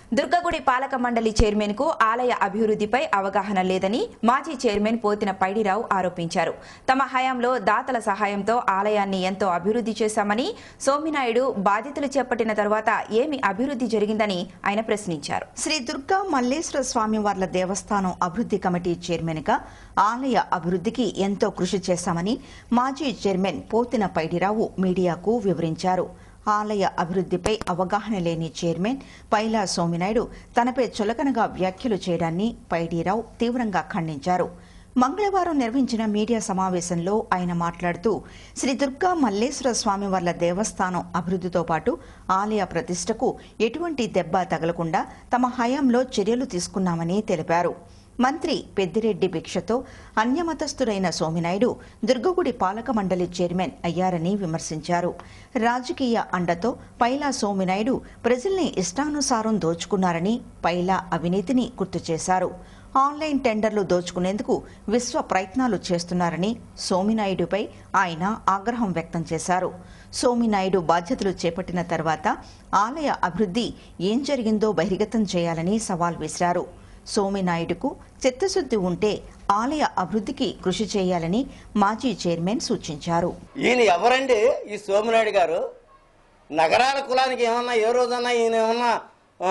దుర్గగుడి పాలక మండలి చైర్మన్ కు ఆలయ అభివృద్ధిపై అవగాహన లేదని మాజీ చైర్మన్ పోతిన పైడిరావు ఆరోపించారు తమ హయాంలో దాతల సహాయంతో ఆలయాన్ని ఎంతో అభివృద్ధి చేశామని సోమినాయుడు బాధ్యతలు చేపట్టిన తర్వాత ఏమి అభివృద్ధి జరిగిందని ఆయన ప్రశ్నించారు శ్రీ దుర్గా మల్లేశ్వర స్వామివార్ల దేవస్థానం అభివృద్ధి కమిటీ చైర్మన్ గా ఆలయ అభివృద్ధికి ఎంతో కృషి చేశామని మాజీ చైర్మన్ పోతిన పైడిరావు మీడియాకు వివరించారు ఆలయ అభివృద్ధిపై అవగాహన లేని చైర్మన్ పైలా సోమినాయుడు తనపై చులకనగా వ్యాఖ్యలు చేయడాన్ని పైడిరావు తీవ్రంగా ఖండించారు మంగళవారం నిర్వహించిన మీడియా సమావేశంలో ఆయన మాట్లాడుతూ శ్రీ దుర్గా మల్లేశ్వర స్వామివార్ల దేవస్థానం అభివృద్ధితో పాటు ఆలయ ప్రతిష్టకు ఎటువంటి దెబ్బ తగలకుండా తమ హయాంలో చర్యలు తీసుకున్నామని తెలిపారు మంత్రి పెద్దిరెడ్డి భిక్షతో అన్యమతస్థుడైన సోమినాయుడు దుర్గగుడి పాలక మండలి చైర్మన్ అయ్యారని విమర్శించారు రాజకీయ అండతో పైలా సోమినాయుడు ప్రజల్ని ఇష్టానుసారం దోచుకున్నారని పైలా అవినీతిని గుర్తు చేశారు ఆన్లైన్ టెండర్లు దోచుకునేందుకు విశ్వ ప్రయత్నాలు చేస్తున్నారని సోమినాయుడుపై ఆయన ఆగ్రహం వ్యక్తం చేశారు సోమినాయుడు బాధ్యతలు చేపట్టిన తర్వాత ఆలయ అభివృద్ధి ఏం జరిగిందో బహిర్గతం చేయాలని సవాల్ విసిరారు సోమినాయుడుకు చిత్తశుద్ధి ఉంటే ఆలయ అభివృద్ధికి కృషి చేయాలని మాజీ చైర్మన్ సూచించారు ఈయన ఎవరండి ఈ సోమినాయుడు గారు నగరాల కులానికి ఏమన్నా ఏ రోజన్నా ఈయన ఏమన్నా ఆ,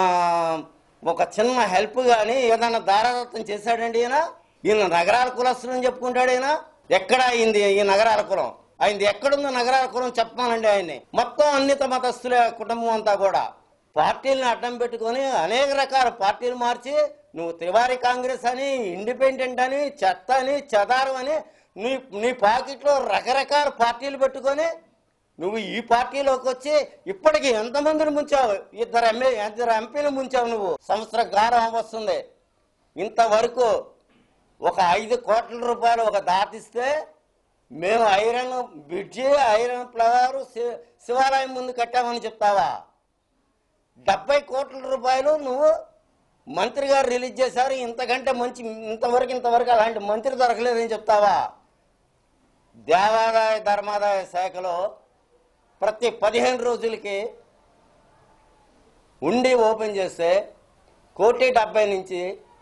ఒక చిన్న హెల్ప్ కానీ ఏదన్నా దారాదత్తం చేశాడండి ఈయన ఈయన నగరాల కులస్తులని చెప్పుకుంటాడు ఈయన ఎక్కడ అయింది ఈ నగరాల కులం అయింది ఎక్కడుందో నగరాల కులం చెప్పమానండి ఆయన్ని మొత్తం అన్నిత మతస్థుల కుటుంబం అంతా కూడా పార్టీలను అడ్డం పెట్టుకొని అనేక రకాల పార్టీలు మార్చి నువ్వు త్రివారి కాంగ్రెస్ అని ఇండిపెండెంట్ అని చెత్త అని చెదారం అని నీ నీ పాకెట్లో రకరకాల పార్టీలు పెట్టుకొని నువ్వు ఈ పార్టీలోకి వచ్చి ఇప్పటికి ఎంతమందిని ముంచావు ఇద్దరు ఎంఏ ఇద్దరు ఎంపీలు ముంచావు నువ్వు సంవత్సర గారం వస్తుంది ఇంతవరకు ఒక ఐదు కోట్ల రూపాయలు ఒక దాటిస్తే మేము ఐరన్ బ్రిడ్జి ఐరన్ ఫ్లవర్ శి- శివాలయం ముందు కట్టామని చెప్తావా డెబ్బై కోట్ల రూపాయలు నువ్వు మంత్రి గారు రిలీజ్ చేశారు ఇంతకంటే మంచి ఇంతవరకు ఇంతవరకు అలాంటి మంత్రి దొరకలేదని చెప్తావా దేవాదాయ ధర్మాదాయ శాఖలో ప్రతి పదిహేను రోజులకి ఉండి ఓపెన్ చేస్తే కోటి డెబ్బై నుంచి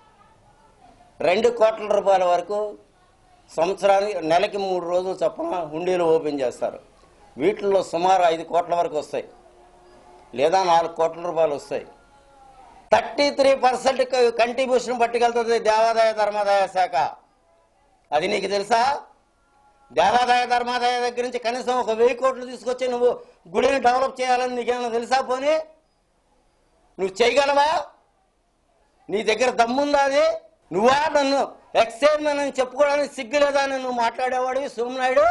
రెండు కోట్ల రూపాయల వరకు సంవత్సరానికి నెలకి మూడు రోజులు చొప్పున హుండీలు ఓపెన్ చేస్తారు వీటిల్లో సుమారు ఐదు కోట్ల వరకు వస్తాయి లేదా నాలుగు కోట్ల రూపాయలు వస్తాయి థర్టీ త్రీ పర్సెంట్ కంట్రిబ్యూషన్ పట్టుకెళ్తుంది దేవాదాయ ధర్మాదాయ శాఖ అది నీకు తెలుసా దేవాదాయ ధర్మాదాయ దగ్గర నుంచి కనీసం ఒక వెయ్యి కోట్లు తీసుకొచ్చి నువ్వు గుడిని డెవలప్ చేయాలని నీకేమైనా తెలుసా పోనీ నువ్వు చేయగలవా నీ దగ్గర దమ్ముందా అది నువ్వా నన్ను ఎక్సైర్మన్ అని చెప్పుకోవడానికి సిగ్గులేదా అని నువ్వు మాట్లాడేవాడివి సోమనాయుడు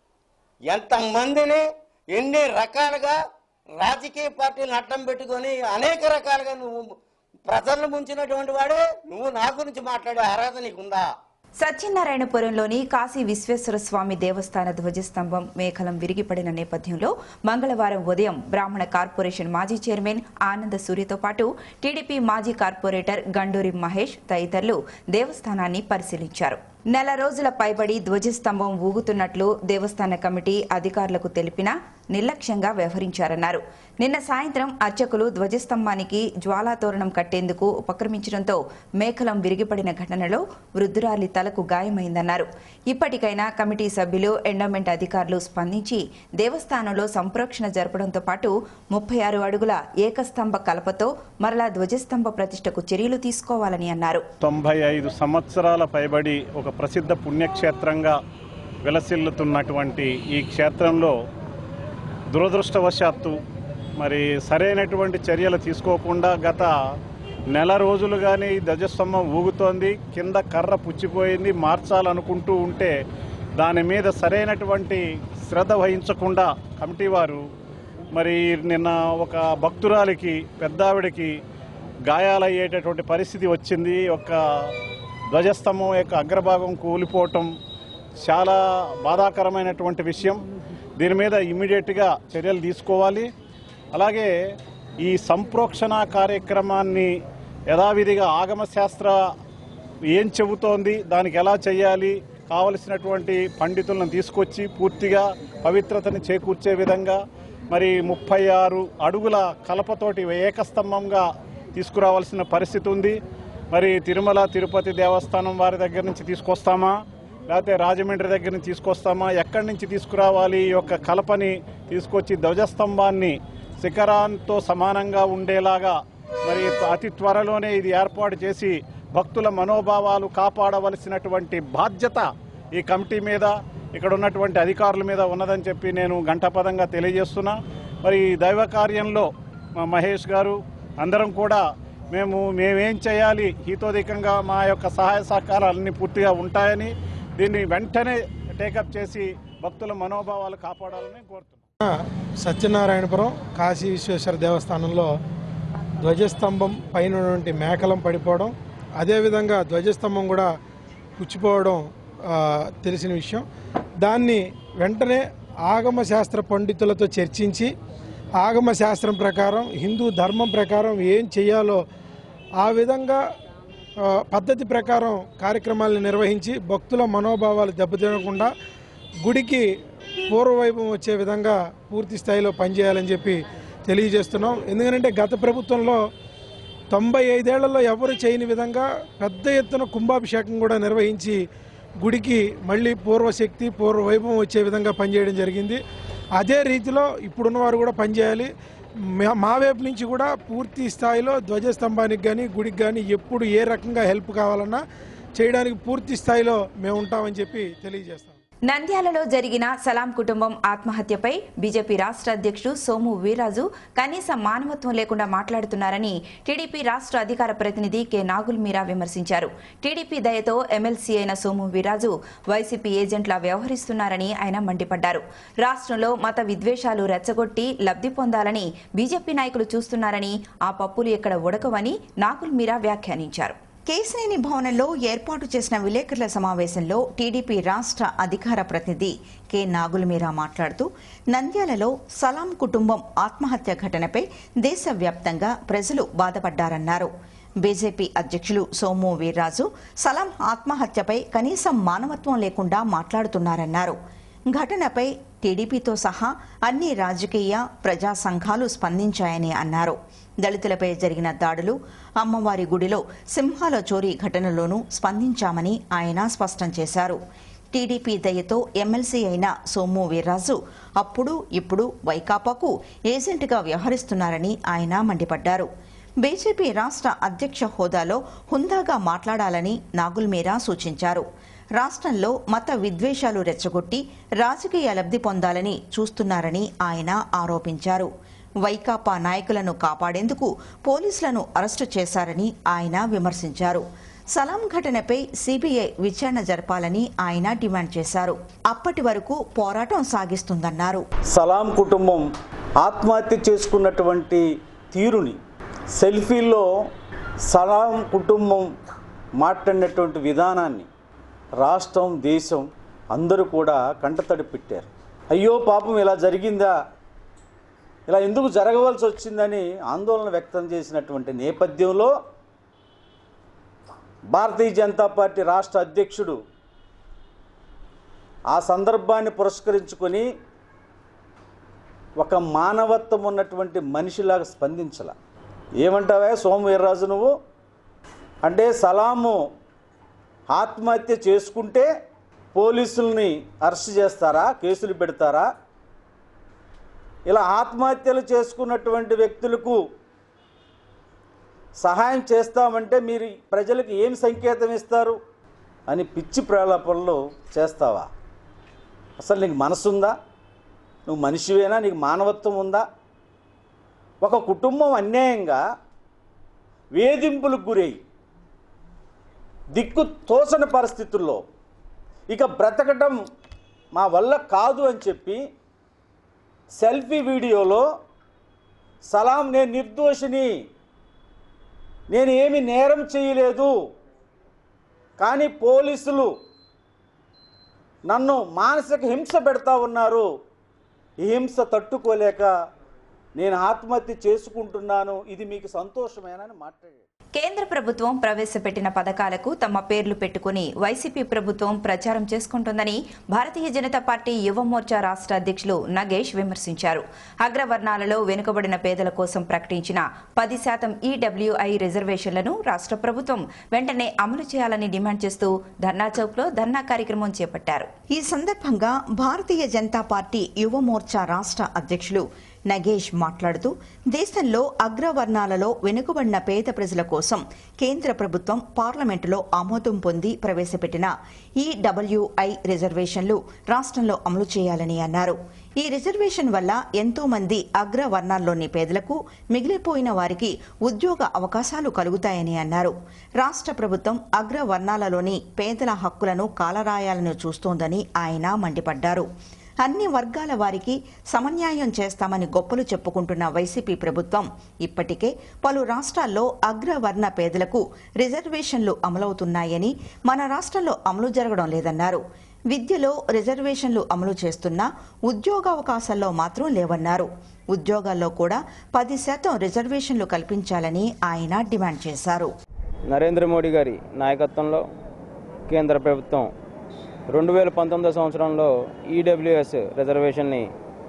ఎంతమందిని ఎన్ని రకాలుగా రాజకీయ పార్టీలను అడ్డం పెట్టుకొని అనేక రకాలుగా నువ్వు ప్రజలను ముంచినటువంటి వాడే నువ్వు నా గురించి మాట్లాడే అర్హత నీకుందా సత్యనారాయణపురంలోని కాశీ విశ్వేశ్వర స్వామి దేవస్థాన ధ్వజస్తంభం మేఖలం విరిగిపడిన నేపథ్యంలో మంగళవారం ఉదయం బ్రాహ్మణ కార్పొరేషన్ మాజీ చైర్మన్ ఆనంద సూర్యతో పాటు టీడీపీ మాజీ కార్పొరేటర్ గండూరి మహేష్ తదితరులు దేవస్థానాన్ని పరిశీలించారు నెల రోజుల పైబడి ధ్వజస్తంభం ఊగుతున్నట్లు దేవస్థాన కమిటీ అధికారులకు తెలిపినా నిర్లక్ష్యంగా వ్యవహరించారన్నారు నిన్న సాయంత్రం అర్చకులు ధ్వజస్తంభానికి జ్వాలాతోరణం కట్టేందుకు ఉపక్రమించడంతో మేఖలం విరిగిపడిన ఘటనలో వృద్ధురాలి తలకు గాయమైందన్నారు ఇప్పటికైనా కమిటీ సభ్యులు ఎండోమెంట్ అధికారులు స్పందించి దేవస్థానంలో సంప్రోక్షణ జరపడంతో పాటు ముప్పై ఆరు అడుగుల ఏకస్తంభ కలపతో మరలా ధ్వజస్తంభ ప్రతిష్టకు చర్యలు తీసుకోవాలని అన్నారు తొంభై ఐదు సంవత్సరాల పైబడి ఒక ప్రసిద్ధ పుణ్యక్షేత్రంగా విలసిల్లుతున్నటువంటి ఈ క్షేత్రంలో దురదృష్టవశాత్తు మరి సరైనటువంటి చర్యలు తీసుకోకుండా గత నెల రోజులుగానే ఈ ధ్వజస్తంభం ఊగుతోంది కింద కర్ర పుచ్చిపోయింది మార్చాలనుకుంటూ ఉంటే దాని మీద సరైనటువంటి శ్రద్ధ వహించకుండా కమిటీ వారు మరి నిన్న ఒక భక్తురాలికి పెద్దావిడికి గాయాలయ్యేటటువంటి పరిస్థితి వచ్చింది ఒక ధ్వజస్తంభం యొక్క అగ్రభాగం కూలిపోవటం చాలా బాధాకరమైనటువంటి విషయం దీని మీద ఇమ్మీడియట్గా చర్యలు తీసుకోవాలి అలాగే ఈ సంప్రోక్షణ కార్యక్రమాన్ని యథావిధిగా ఆగమ శాస్త్ర ఏం చెబుతోంది దానికి ఎలా చేయాలి కావలసినటువంటి పండితులను తీసుకొచ్చి పూర్తిగా పవిత్రతని చేకూర్చే విధంగా మరి ముప్పై ఆరు అడుగుల కలపతోటి ఏకస్తంభంగా తీసుకురావాల్సిన పరిస్థితి ఉంది మరి తిరుమల తిరుపతి దేవస్థానం వారి దగ్గర నుంచి తీసుకొస్తామా లేకపోతే రాజమండ్రి దగ్గర నుంచి తీసుకొస్తామా ఎక్కడి నుంచి తీసుకురావాలి ఈ యొక్క కలపని తీసుకొచ్చి ధ్వజస్తంభాన్ని శిఖరాంతో సమానంగా ఉండేలాగా మరి అతి త్వరలోనే ఇది ఏర్పాటు చేసి భక్తుల మనోభావాలు కాపాడవలసినటువంటి బాధ్యత ఈ కమిటీ మీద ఇక్కడ ఉన్నటువంటి అధికారుల మీద ఉన్నదని చెప్పి నేను గంటపదంగా తెలియజేస్తున్నా మరి ఈ దైవ కార్యంలో మా మహేష్ గారు అందరం కూడా మేము మేమేం చేయాలి హీతోధికంగా మా యొక్క సహాయ సహకారాలన్నీ పూర్తిగా ఉంటాయని దీన్ని వెంటనే టేకప్ చేసి భక్తుల మనోభావాలు కాపాడాలని కోరుతున్నాం సత్యనారాయణపురం కాశీ విశ్వేశ్వర దేవస్థానంలో ధ్వజస్తంభం పైన ఉన్నటువంటి మేకలం పడిపోవడం అదేవిధంగా ధ్వజస్తంభం కూడా పుచ్చిపోవడం ఆ, తెలిసిన విషయం దాన్ని వెంటనే ఆగమ శాస్త్ర పండితులతో చర్చించి ఆగమ శాస్త్రం ప్రకారం హిందూ ధర్మం ప్రకారం ఏం చేయాలో ఆ విధంగా ఆ, పద్ధతి ప్రకారం కార్యక్రమాలను నిర్వహించి భక్తుల మనోభావాలు దెబ్బతినకుండా గుడికి పూర్వవైభవం వచ్చే విధంగా పూర్తి స్థాయిలో పనిచేయాలని చెప్పి తెలియజేస్తున్నాం ఎందుకంటే గత ప్రభుత్వంలో తొంభై ఐదేళ్లలో ఎవరు చేయని విధంగా పెద్ద ఎత్తున కుంభాభిషేకం కూడా నిర్వహించి గుడికి మళ్ళీ పూర్వశక్తి పూర్వ వైభవం వచ్చే విధంగా పనిచేయడం జరిగింది అదే రీతిలో ఇప్పుడున్న వారు కూడా పనిచేయాలి మా- మా వైపు నుంచి కూడా పూర్తి స్థాయిలో ధ్వజస్తంభానికి కానీ గుడికి కానీ ఎప్పుడు ఏ రకంగా హెల్ప్ కావాలన్నా చేయడానికి పూర్తి స్థాయిలో మేము ఉంటామని చెప్పి తెలియజేస్తాం నంద్యాలలో జరిగిన సలాం కుటుంబం ఆత్మహత్యపై బీజేపీ రాష్ట్ర అధ్యక్షుడు సోము వీర్రాజు కనీస మానవత్వం లేకుండా మాట్లాడుతున్నారని టీడీపీ రాష్ట్ర అధికార ప్రతినిధి కె నాగుల్ మీరా విమర్శించారు టీడీపీ దయతో ఎమ్మెల్సీ అయిన సోము వీర్రాజు వైసీపీ ఏజెంట్లా వ్యవహరిస్తున్నారని ఆయన మండిపడ్డారు రాష్ట్రంలో మత విద్వేషాలు రెచ్చగొట్టి లబ్ధి పొందాలని బీజేపీ నాయకులు చూస్తున్నారని ఆ పప్పులు ఇక్కడ ఉడకవని నాగుల్ మీరా వ్యాఖ్యానించారు కేశినేని భవనంలో ఏర్పాటు చేసిన విలేకరుల సమావేశంలో టీడీపీ రాష్ట్ర అధికార ప్రతినిధి కె నాగులమీరా మాట్లాడుతూ నంద్యాలలో సలాం కుటుంబం ఆత్మహత్య ఘటనపై దేశవ్యాప్తంగా ప్రజలు బాధపడ్డారన్నారు బీజేపీ అధ్యక్షులు సోము వీర్రాజు సలాం ఆత్మహత్యపై కనీసం మానవత్వం లేకుండా మాట్లాడుతున్నారన్నారు ఘటనపై టీడీపీతో సహా అన్ని రాజకీయ ప్రజా సంఘాలు స్పందించాయని అన్నారు దళితులపై జరిగిన దాడులు అమ్మవారి గుడిలో సింహాల చోరీ ఘటనలోనూ స్పందించామని ఆయన స్పష్టం చేశారు టీడీపీ దయతో ఎమ్మెల్సీ అయిన సోము వీర్రాజు అప్పుడు ఇప్పుడు వైకాపాకు ఏజెంట్గా వ్యవహరిస్తున్నారని ఆయన మండిపడ్డారు బీజేపీ రాష్ట్ర అధ్యక్ష హోదాలో హుందాగా మాట్లాడాలని నాగుల్ మీరా సూచించారు రాష్ట్రంలో మత విద్వేషాలు రెచ్చగొట్టి రాజకీయ లబ్ధి పొందాలని చూస్తున్నారని ఆయన ఆరోపించారు వైకాపా నాయకులను కాపాడేందుకు పోలీసులను అరెస్టు చేశారని ఆయన విమర్శించారు సలాం ఘటనపై సిబిఐ విచారణ జరపాలని ఆయన డిమాండ్ చేశారు అప్పటి వరకు పోరాటం సాగిస్తుందన్నారు సలాం కుటుంబం ఆత్మహత్య చేసుకున్నటువంటి తీరుని సెల్ఫీలో సలాం కుటుంబం మాట్లాడినటువంటి విధానాన్ని రాష్ట్రం దేశం అందరూ కూడా కంటతడి పెట్టారు అయ్యో పాపం ఇలా జరిగిందా ఇలా ఎందుకు జరగవలసి వచ్చిందని ఆందోళన వ్యక్తం చేసినటువంటి నేపథ్యంలో భారతీయ జనతా పార్టీ రాష్ట్ర అధ్యక్షుడు ఆ సందర్భాన్ని పురస్కరించుకొని ఒక మానవత్వం ఉన్నటువంటి మనిషిలాగా స్పందించాల ఏమంటావా సోము వీర్రాజు నువ్వు అంటే సలాము ఆత్మహత్య చేసుకుంటే పోలీసుల్ని అరెస్ట్ చేస్తారా కేసులు పెడతారా ఇలా ఆత్మహత్యలు చేసుకున్నటువంటి వ్యక్తులకు సహాయం చేస్తామంటే మీరు ప్రజలకు ఏం సంకేతం ఇస్తారు అని పిచ్చి ప్రలాపనలు చేస్తావా అసలు నీకు మనసుందా నువ్వు మనిషివేనా నీకు మానవత్వం ఉందా ఒక కుటుంబం అన్యాయంగా వేధింపులకు గురై దిక్కు తోచని పరిస్థితుల్లో ఇక బ్రతకటం మా వల్ల కాదు అని చెప్పి సెల్ఫీ వీడియోలో సలాం నేను నిర్దోషిని నేను ఏమి నేరం చేయలేదు కానీ పోలీసులు నన్ను మానసిక హింస పెడతా ఉన్నారు ఈ హింస తట్టుకోలేక నేను ఆత్మహత్య చేసుకుంటున్నాను ఇది మీకు సంతోషమేనని మాట్లాడాడు కేంద్ర ప్రభుత్వం ప్రవేశపెట్టిన పథకాలకు తమ పేర్లు పెట్టుకుని వైసీపీ ప్రభుత్వం ప్రచారం చేసుకుంటోందని భారతీయ జనతా పార్టీ యువ మోర్చా రాష్ట్ర అధ్యక్షులు నగేష్ విమర్శించారు అగ్రవర్ణాలలో వెనుకబడిన పేదల కోసం ప్రకటించిన పది శాతం ఈడబ్ల్యూఐ రిజర్వేషన్లను రాష్ట్ర ప్రభుత్వం వెంటనే అమలు చేయాలని డిమాండ్ చేస్తూ ధర్నా చౌక్లో ధర్నా కార్యక్రమం చేపట్టారు ఈ సందర్భంగా భారతీయ జనతా పార్టీ యువ మోర్చా రాష్ట్ర అధ్యక్షులు నగేష్ మాట్లాడుతూ దేశంలో అగ్రవర్ణాలలో వెనుకబడిన పేద ప్రజల కోసం కేంద్ర ప్రభుత్వం పార్లమెంటులో ఆమోదం పొంది ప్రవేశపెట్టిన ఈడబ్ల్యూఐ రిజర్వేషన్లు రాష్ట్రంలో అమలు చేయాలని అన్నారు ఈ రిజర్వేషన్ వల్ల ఎంతో మంది అగ్రవర్ణాల్లోని పేదలకు మిగిలిపోయిన వారికి ఉద్యోగ అవకాశాలు కలుగుతాయని అన్నారు రాష్ట్ర ప్రభుత్వం అగ్రవర్ణాలలోని పేదల హక్కులను కాలరాయాలను చూస్తోందని ఆయన మండిపడ్డారు అన్ని వర్గాల వారికి సమన్యాయం చేస్తామని గొప్పలు చెప్పుకుంటున్న వైసీపీ ప్రభుత్వం ఇప్పటికే పలు రాష్ట్రాల్లో అగ్రవర్ణ పేదలకు రిజర్వేషన్లు అమలవుతున్నాయని మన రాష్ట్రంలో అమలు జరగడం లేదన్నారు విద్యలో రిజర్వేషన్లు అమలు చేస్తున్నా ఉద్యోగావకాశాల్లో మాత్రం లేవన్నారు ఉద్యోగాల్లో కూడా పది శాతం రిజర్వేషన్లు కల్పించాలని ఆయన డిమాండ్ చేశారు నరేంద్ర మోడీ గారి నాయకత్వంలో కేంద్ర ప్రభుత్వం రెండు వేల పంతొమ్మిదో సంవత్సరంలో ఈడబ్ల్యూఎస్ రిజర్వేషన్ని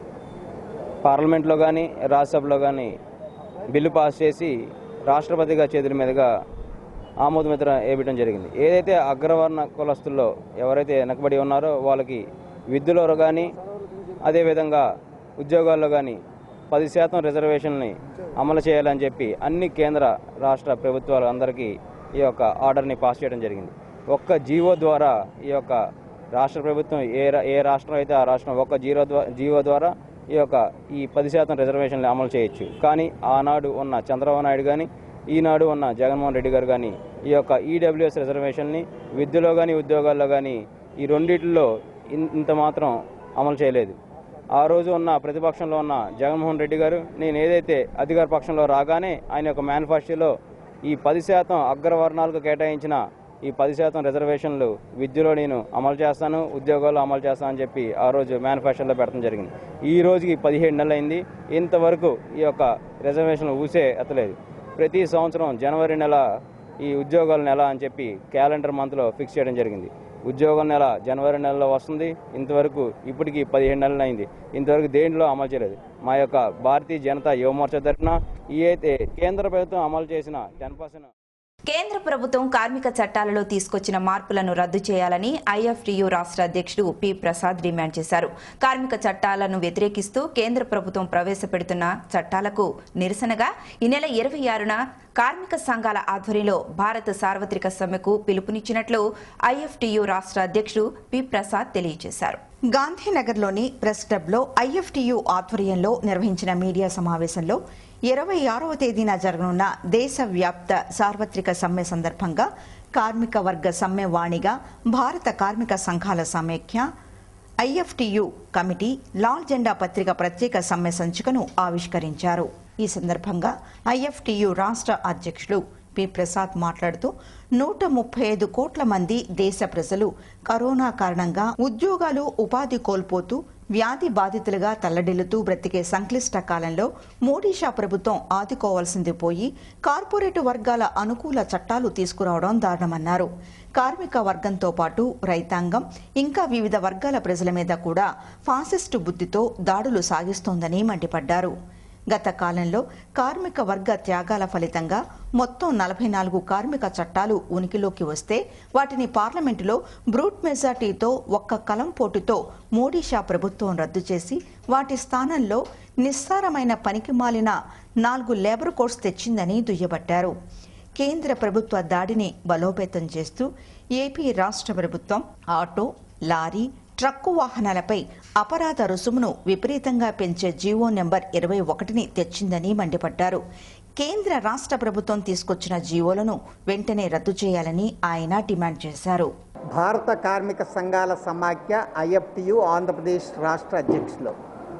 పార్లమెంట్లో కానీ రాజ్యసభలో కానీ బిల్లు పాస్ చేసి రాష్ట్రపతిగా చేతుల మీదుగా ఆమోదమిత్ర వేయడం జరిగింది ఏదైతే అగ్రవర్ణ కులస్తుల్లో ఎవరైతే వెనకబడి ఉన్నారో వాళ్ళకి విద్యలో కానీ అదేవిధంగా ఉద్యోగాల్లో కానీ పది శాతం రిజర్వేషన్ని అమలు చేయాలని చెప్పి అన్ని కేంద్ర రాష్ట్ర ప్రభుత్వాలు అందరికీ ఈ యొక్క ఆర్డర్ని పాస్ చేయడం జరిగింది ఒక్క జీవో ద్వారా ఈ యొక్క రాష్ట్ర ప్రభుత్వం ఏ రా- ఏ రాష్ట్రం అయితే ఆ రాష్ట్రం ఒక్క జీరో ద్వారా జీవో ద్వారా ఈ యొక్క ఈ పది శాతం రిజర్వేషన్లు అమలు చేయొచ్చు కానీ ఆనాడు ఉన్న చంద్రబాబు నాయుడు కానీ ఈనాడు ఉన్న జగన్మోహన్ రెడ్డి గారు కానీ ఈ యొక్క ఈడబ్ల్యూఎస్ రిజర్వేషన్ని విద్యలో కానీ ఉద్యోగాల్లో కానీ ఈ రెండిట్లో ఇన్- ఇంత మాత్రం అమలు చేయలేదు ఆ రోజు ఉన్న ప్రతిపక్షంలో ఉన్న జగన్మోహన్ రెడ్డి గారు నేను ఏదైతే అధికార పక్షంలో రాగానే ఆయన యొక్క మేనిఫెస్టోలో ఈ పది శాతం అగ్రవర్ణాలకు కేటాయించిన ఈ పది శాతం రిజర్వేషన్లు విద్యలో నేను అమలు చేస్తాను ఉద్యోగాల్లో అమలు చేస్తాను అని చెప్పి ఆ రోజు మేనిఫెస్టోలో పెట్టడం జరిగింది ఈ రోజుకి పదిహేడు నెలలు అయింది ఇంతవరకు ఈ యొక్క రిజర్వేషన్లు ఊసే ఎత్తలేదు ప్రతి సంవత్సరం జనవరి నెల ఈ ఉద్యోగాల నెల అని చెప్పి క్యాలెండర్ మంత్లో ఫిక్స్ చేయడం జరిగింది ఉద్యోగం నెల జనవరి నెలలో వస్తుంది ఇంతవరకు ఇప్పటికి పదిహేడు నెలలు అయింది ఇంతవరకు దేంట్లో అమలు చేయలేదు మా యొక్క భారతీయ జనతా యువ మోర్చా తరఫున ఈ అయితే కేంద్ర ప్రభుత్వం అమలు చేసిన టెన్ పర్సెంట్ కేంద్ర ప్రభుత్వం కార్మిక చట్టాలలో తీసుకొచ్చిన మార్పులను రద్దు చేయాలని ఐఎఫ్టియు రాష్ట్ర అధ్యక్షుడు పి ప్రసాద్ డిమాండ్ చేశారు కార్మిక చట్టాలను వ్యతిరేకిస్తూ కేంద్ర ప్రభుత్వం ప్రవేశపెడుతున్న చట్టాలకు నిరసనగా ఈ నెల ఇరవై ఆరున కార్మిక సంఘాల ఆధ్వర్యంలో భారత సార్వత్రిక సమ్మెకు పిలుపునిచ్చినట్లు ఐఎఫ్టియు రాష్ట్ర అధ్యక్షుడు పి ప్రసాద్ తెలియజేశారు గాంధీనగర్లోని ప్రెస్ క్లబ్లో ఐఎఫ్టియు ఆధ్వర్యంలో నిర్వహించిన మీడియా సమావేశంలో ఇరవై ఆరవ తేదీన జరగనున్న దేశవ్యాప్త సార్వత్రిక సమ్మె సందర్భంగా కార్మిక వర్గ సమ్మె వాణిగా భారత కార్మిక సంఘాల సమైక్య ఐఎఫ్టియు కమిటీ లాల్ జెండా పత్రిక ప్రత్యేక సమ్మె సంచికను ఆవిష్కరించారు ఈ సందర్భంగా ఐఎఫ్టియు రాష్ట్ర అధ్యక్షులు పి ప్రసాద్ మాట్లాడుతూ నూట ముప్పై ఐదు కోట్ల మంది దేశ ప్రజలు కరోనా కారణంగా ఉద్యోగాలు ఉపాధి కోల్పోతూ వ్యాధి బాధితులుగా తల్లడిల్లుతూ బ్రతికే సంక్లిష్ట కాలంలో మోడీ షా ప్రభుత్వం ఆదుకోవాల్సింది పోయి కార్పొరేటు వర్గాల అనుకూల చట్టాలు తీసుకురావడం దారుణమన్నారు కార్మిక వర్గంతో పాటు రైతాంగం ఇంకా వివిధ వర్గాల ప్రజల మీద కూడా ఫాసిస్టు బుద్ధితో దాడులు సాగిస్తోందని మండిపడ్డారు గత కాలంలో కార్మిక వర్గ త్యాగాల ఫలితంగా మొత్తం నలభై నాలుగు కార్మిక చట్టాలు ఉనికిలోకి వస్తే వాటిని పార్లమెంటులో బ్రూట్ మెజార్టీతో ఒక్క కలం పోటుతో మోడీ షా ప్రభుత్వం రద్దు చేసి వాటి స్థానంలో నిస్సారమైన పనికిమాలిన నాలుగు లేబర్ కోడ్స్ తెచ్చిందని దుయ్యబట్టారు కేంద్ర ప్రభుత్వ దాడిని బలోపేతం చేస్తూ ఏపీ రాష్ట్ర ప్రభుత్వం ఆటో లారీ ట్రక్కు వాహనాలపై అపరాధ రుసుమును విపరీతంగా పెంచే జీవో నెంబర్ ఇరవై ఒకటిని తెచ్చిందని మండిపడ్డారు కేంద్ర రాష్ట్ర ప్రభుత్వం తీసుకొచ్చిన జీవోలను వెంటనే రద్దు చేయాలని ఆయన డిమాండ్ చేశారు భారత కార్మిక సంఘాల సమాఖ్య ఐఎఫ్టియు ఆంధ్రప్రదేశ్ రాష్ట్ర అధ్యక్షులు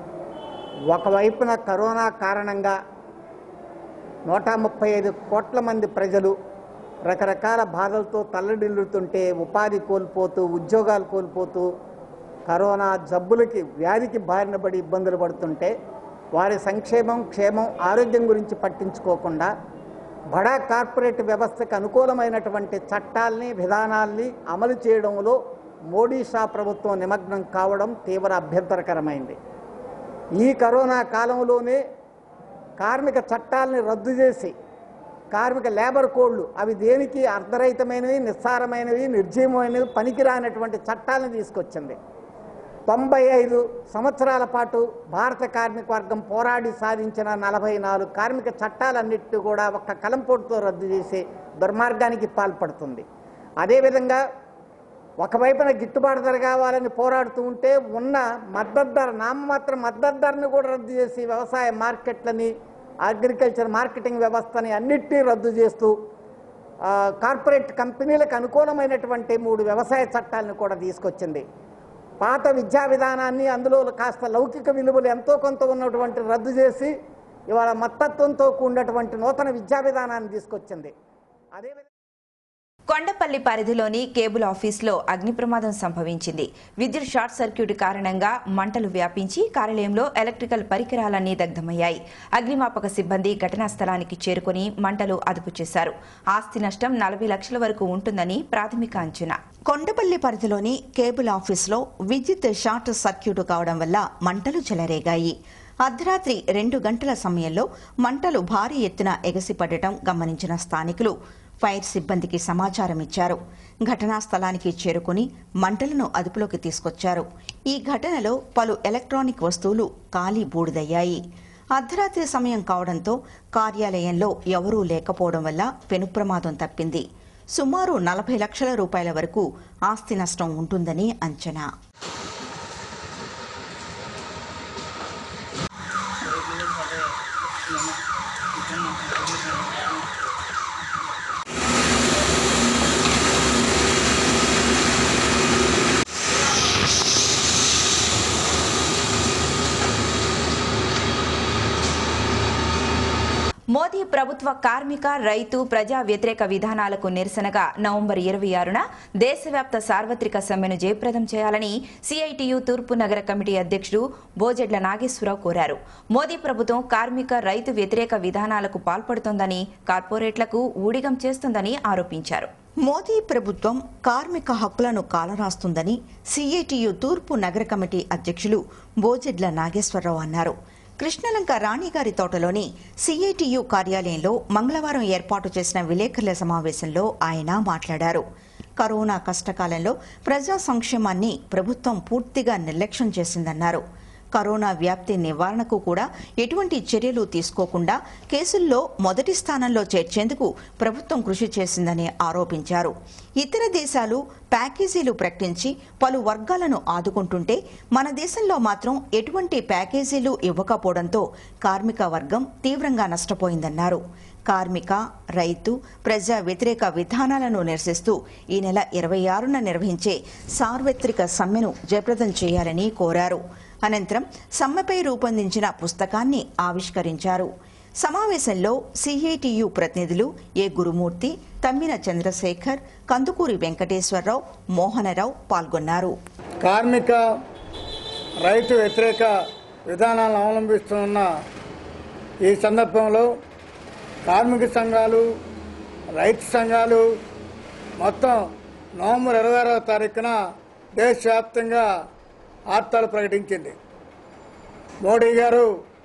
ఒకవైపున కరోనా కారణంగా నూట ముప్పై ఐదు కోట్ల మంది ప్రజలు రకరకాల బాధలతో తల్లడిల్లుతుంటే ఉపాధి కోల్పోతూ ఉద్యోగాలు కోల్పోతూ కరోనా జబ్బులకి వ్యాధికి బారిన పడి ఇబ్బందులు పడుతుంటే వారి సంక్షేమం క్షేమం ఆరోగ్యం గురించి పట్టించుకోకుండా బడా కార్పొరేట్ వ్యవస్థకు అనుకూలమైనటువంటి చట్టాల్ని విధానాల్ని అమలు చేయడంలో మోడీ షా ప్రభుత్వం నిమగ్నం కావడం తీవ్ర అభ్యంతరకరమైంది ఈ కరోనా కాలంలోనే కార్మిక చట్టాలని రద్దు చేసి కార్మిక లేబర్ కోడ్లు అవి దేనికి అర్ధరహితమైనవి నిస్సారమైనవి నిర్జీవమైనవి పనికిరానటువంటి చట్టాలను తీసుకొచ్చింది తొంభై ఐదు సంవత్సరాల పాటు భారత కార్మిక వర్గం పోరాడి సాధించిన నలభై నాలుగు కార్మిక చట్టాలన్నిటి కూడా ఒక్క కలంపోటుతో రద్దు చేసి దుర్మార్గానికి పాల్పడుతుంది అదేవిధంగా ఒకవైపున గిట్టుబాటు ధర కావాలని పోరాడుతూ ఉంటే ఉన్న మద్దతు ధర నామమాత్రం మద్దతు ధరను కూడా రద్దు చేసి వ్యవసాయ మార్కెట్లని అగ్రికల్చర్ మార్కెటింగ్ వ్యవస్థని అన్నిటినీ రద్దు చేస్తూ ఆ, కార్పొరేట్ కంపెనీలకు అనుకూలమైనటువంటి మూడు వ్యవసాయ చట్టాలను కూడా తీసుకొచ్చింది పాత విద్యా విధానాన్ని అందులో కాస్త లౌకిక విలువలు ఎంతో కొంత ఉన్నటువంటి రద్దు చేసి ఇవాళ మత్తత్వంతో కూడినటువంటి నూతన విద్యా విధానాన్ని తీసుకొచ్చింది అదేవిధంగా కొండపల్లి పరిధిలోని కేబుల్ ఆఫీస్లో అగ్ని ప్రమాదం సంభవించింది విద్యుత్ షార్ట్ సర్క్యూట్ కారణంగా మంటలు వ్యాపించి కార్యాలయంలో ఎలక్ట్రికల్ పరికరాలన్నీ దగ్ధమయ్యాయి అగ్నిమాపక సిబ్బంది ఘటనా స్థలానికి చేరుకుని మంటలు అదుపు చేశారు ఆస్తి నష్టం నలభై లక్షల వరకు ఉంటుందని ప్రాథమిక అంచనా కొండపల్లి పరిధిలోని కేబుల్ ఆఫీస్లో విద్యుత్ షార్ట్ సర్క్యూట్ కావడం వల్ల మంటలు చెలరేగాయి అర్ధరాత్రి రెండు గంటల సమయంలో మంటలు భారీ ఎత్తున ఎగసిపడటం గమనించిన స్థానికులు ఫైర్ సిబ్బందికి సమాచారం ఇచ్చారు ఘటనా స్థలానికి చేరుకుని మంటలను అదుపులోకి తీసుకొచ్చారు ఈ ఘటనలో పలు ఎలక్ట్రానిక్ వస్తువులు కాలి బూడిదయ్యాయి అర్ధరాత్రి సమయం కావడంతో కార్యాలయంలో ఎవరూ లేకపోవడం వల్ల పెను ప్రమాదం తప్పింది సుమారు నలభై లక్షల రూపాయల వరకు ఆస్తి నష్టం ఉంటుందని అంచనా మోదీ ప్రభుత్వ కార్మిక రైతు ప్రజా వ్యతిరేక విధానాలకు నిరసనగా నవంబర్ ఇరవై ఆరున దేశవ్యాప్త సార్వత్రిక సమ్మెను జయప్రదం చేయాలని సిఐటియు తూర్పు నగర కమిటీ అధ్యక్షుడు బోజెడ్ల నాగేశ్వరరావు కోరారు మోదీ ప్రభుత్వం కార్మిక రైతు వ్యతిరేక విధానాలకు పాల్పడుతోందని కార్పొరేట్లకు ఊడిగం చేస్తుందని ఆరోపించారు మోదీ ప్రభుత్వం కార్మిక హక్కులను కాలరాస్తుందని సిఐటియు తూర్పు నగర కమిటీ అధ్యక్షులు బోజెడ్ల నాగేశ్వరరావు అన్నారు కృష్ణలంక రాణిగారి తోటలోని సిఐటియు కార్యాలయంలో మంగళవారం ఏర్పాటు చేసిన విలేకరుల సమావేశంలో ఆయన మాట్లాడారు కరోనా కష్టకాలంలో ప్రజా సంక్షేమాన్ని ప్రభుత్వం పూర్తిగా నిర్లక్ష్యం చేసిందన్నారు కరోనా వ్యాప్తి నివారణకు కూడా ఎటువంటి చర్యలు తీసుకోకుండా కేసుల్లో మొదటి స్థానంలో చేర్చేందుకు ప్రభుత్వం కృషి చేసిందని ఆరోపించారు ఇతర దేశాలు ప్యాకేజీలు ప్రకటించి పలు వర్గాలను ఆదుకుంటుంటే మన దేశంలో మాత్రం ఎటువంటి ప్యాకేజీలు ఇవ్వకపోవడంతో కార్మిక వర్గం తీవ్రంగా నష్టపోయిందన్నారు కార్మిక రైతు ప్రజా వ్యతిరేక విధానాలను నిరసిస్తూ ఈ నెల ఇరవై ఆరున నిర్వహించే సార్వత్రిక సమ్మెను జయప్రదం చేయాలని కోరారు అనంతరం సమ్మెపై రూపొందించిన పుస్తకాన్ని ఆవిష్కరించారు సమావేశంలో సిఐటియు ప్రతినిధులు ఏ గురుమూర్తి తమ్మిన చంద్రశేఖర్ కందుకూరి వెంకటేశ్వరరావు మోహనరావు పాల్గొన్నారు కార్మిక రైతు వ్యతిరేక విధానాలను అవలంబిస్తున్న ఈ సందర్భంలో కార్మిక సంఘాలు రైతు సంఘాలు మొత్తం నవంబర్ ఇరవై ఆరవ తారీఖున దేశవ్యాప్తంగా వార్తలు ప్రకటించింది మోడీ గారు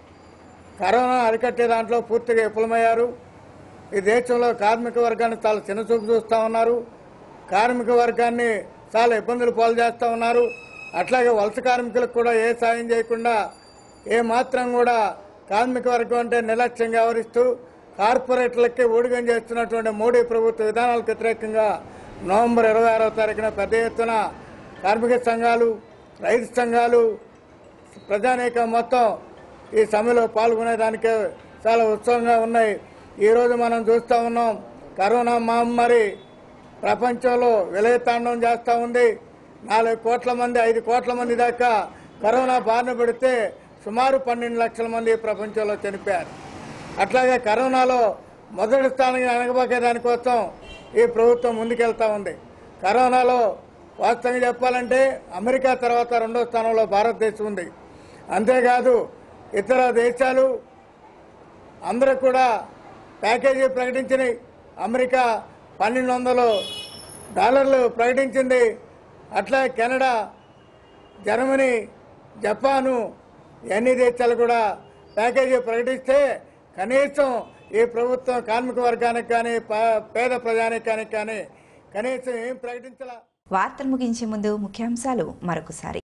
కరోనా అరికట్టే దాంట్లో పూర్తిగా విఫలమయ్యారు ఈ దేశంలో కార్మిక వర్గాన్ని చాలా చిన్నచూపు చూస్తూ ఉన్నారు కార్మిక వర్గాన్ని చాలా ఇబ్బందులు పాలు చేస్తూ ఉన్నారు అట్లాగే వలస కార్మికులకు కూడా ఏ సాయం చేయకుండా ఏ మాత్రం కూడా కార్మిక వర్గం అంటే నిర్లక్ష్యంగా వ్యవహరిస్తూ కార్పొరేట్లకి ఊడిగం చేస్తున్నటువంటి మోడీ ప్రభుత్వ విధానాలకు వ్యతిరేకంగా నవంబర్ ఇరవై ఆరవ తారీఖున పెద్ద ఎత్తున కార్మిక సంఘాలు రైతు సంఘాలు ప్రజానీకం మొత్తం ఈ సమ్మెలో పాల్గొనేదానికే చాలా ఉత్సాహంగా ఉన్నాయి ఈరోజు మనం చూస్తూ ఉన్నాం కరోనా మహమ్మారి ప్రపంచంలో విలయతాండం చేస్తూ ఉంది నాలుగు కోట్ల మంది ఐదు కోట్ల మంది దాకా కరోనా బారిన పడితే సుమారు పన్నెండు లక్షల మంది ప్రపంచంలో చనిపోయారు అట్లాగే కరోనాలో మొదటి స్థానానికి అనగబాకే దానికోసం ఈ ప్రభుత్వం ముందుకెళ్తా ఉంది కరోనాలో వాస్తవంగా చెప్పాలంటే అమెరికా తర్వాత రెండో స్థానంలో భారతదేశం ఉంది అంతేకాదు ఇతర దేశాలు అందరూ కూడా ప్యాకేజీ ప్రకటించినాయి అమెరికా పన్నెండు వందలు డాలర్లు ప్రకటించింది అట్లా కెనడా జర్మనీ జపాను అన్ని దేశాలు కూడా ప్యాకేజీ ప్రకటిస్తే కనీసం ఈ ప్రభుత్వం కార్మిక వర్గానికి కానీ ప- పేద ప్రజానికానికి కానీ కనీసం ఏం ప్రకటించాల వార్తలు ముగించే ముందు ముఖ్యాంశాలు మరొకసారి